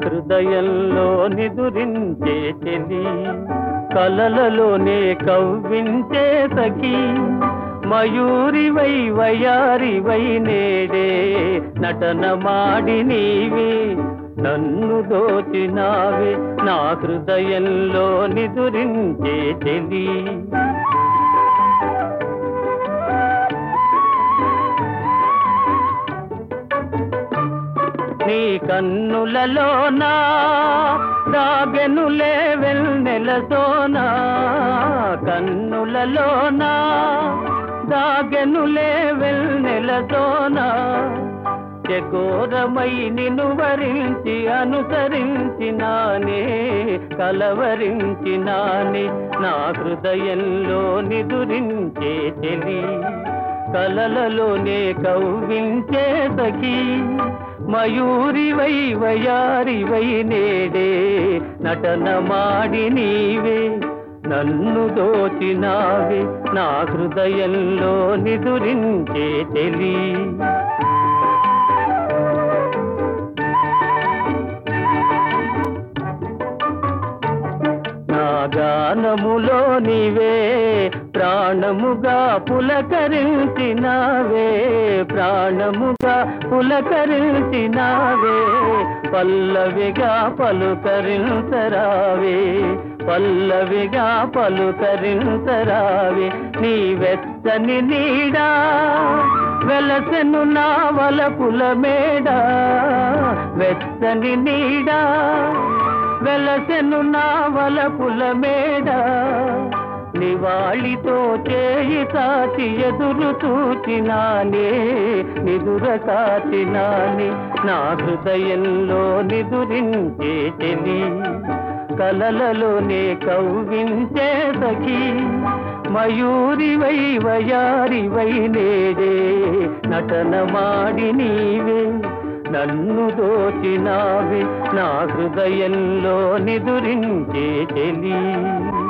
హృదయంలో నిదురించే చెలి కలలలోనే కవ్వించే సఖి మయూరివై వయారివై నేడే నటన మాడి నీవే నన్ను దోచినావే నా హృదయంలో నిదురించే చెలి నీ కన్నులలోనా దాగెనులే వెన్నెల సోనా కన్నులలోనా దాగెనులే వెన్నెల సోనా చకోరమై నిన్ను వరించి అనుసరించినానే కలవరించినానే నా హృదయంలో నిదురించే చెలి కలలలోనే కవ్వించే సఖీ మయూరివై వయారివై నేడే నటన మాడి నీవే నన్ను దోచినావే నా హృదయంలో నిదురించే తెలి నా గానములో నీవే ప్రాణముగా పులకరించినావే ప్రాణముగా పులకరించినావే పల్లవిగా పలుకరించరావే పల్లవిగా పలుకరించరావే నీ వెచ్చని నీడా వెలసెను నా వలపుల మేడ వెచ్చని నీడా వెలసెను నా వలపుల మేడ నివాళితో చేయి సాచి ఎదురు చూచినానే నిదుర కాచినానే నా హృదయంలో నిదురించే చెలి కలలలోనే కవ్వించే సఖీ మయూరివై వయారివై నేడే నటన మాడి నీవే నన్ను దోచినావే నా హృదయంలో నిదురించే చెలి